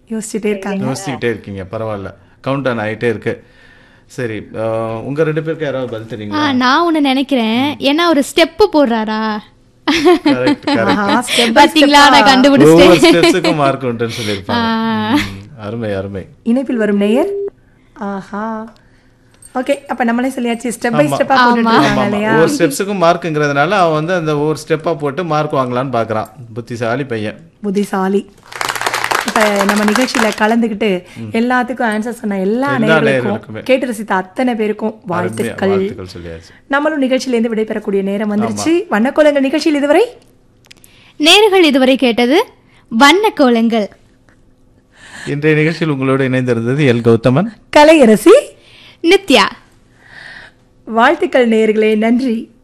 யோசிச்சுட்டே இருக்காங்க யோசிச்சுக்கிட்டே இருக்கீங்க பரவாயில்ல கவுண்ட் ஆன் ஆகிட்டே இருக்கு சரி அஹ், உங்க ரெண்டு பேருக்கு யாராவது பதில் ஆ தெரியுங்களா நான் ஒண்ணு நினைக்கிறேன் ஏன்னா ஒரு ஸ்டெப் போடுறாரா கரெக்ட் கரெக்ட் ஆஹா, step by பாத்தீங்களா step-ஆ. நான் கண்டுபிடிச்சிட்டேன் ஒவ்வொரு ஸ்டெப்ஸுக்கும் மார்க் உண்டுன்னு சொல்லியிருப்பாங்க ம், அருமை அருமை இணைப்பில் வரும் நேயர் ஆஹா ஓகே அப்ப நம்மளே சொல்லியாச்சு ஸ்டெப் பை ஆமா. ஸ்டெப்பா போட்டுட்டு ஆமா இருக்காங்க ஆமா இல்லையா ஒவ்வொரு ஸ்டெப்ஸுக்கும் மார்க்குங்கிறதுனால அவன் வந்து அந்த ஒவ்வொரு ஸ்டெப்பா போட்டு மார்க் வாங்கலாம்னு பாக்குறான் புத்திசாலி பையன் புத்திசாலி இப்ப நம்ம நிகழ்ச்சியில கலந்துக்கிட்டு எல்லாத்துக்கும் ஆன்சர் சொன்ன எல்லா எல்லா நேயர்களுக்கும் நேயர்களுக்குமே. கேட்டு ரசித்த அத்தனை பேருக்கும் அருமையா வாழ்த்துக்கள் வாழ்த்துக்கள் சொல்லியாச்சு நம்மளும் நிகழ்ச்சியிலேருந்து விடைபெறக்கூடிய நேரம் வந்துருச்சு வண்ணக்கோலங்கள் நிகழ்ச்சியில் இதுவரை நேர்கள் இதுவரை கேட்டது வண்ண கோலங்கள் இன்றைய நிகழ்ச்சியில் உங்களோடு இணைந்திருந்தது எல் கௌதமன் கலையரசி நித்யா வாழ்த்துக்கள் நேயர்களே நன்றி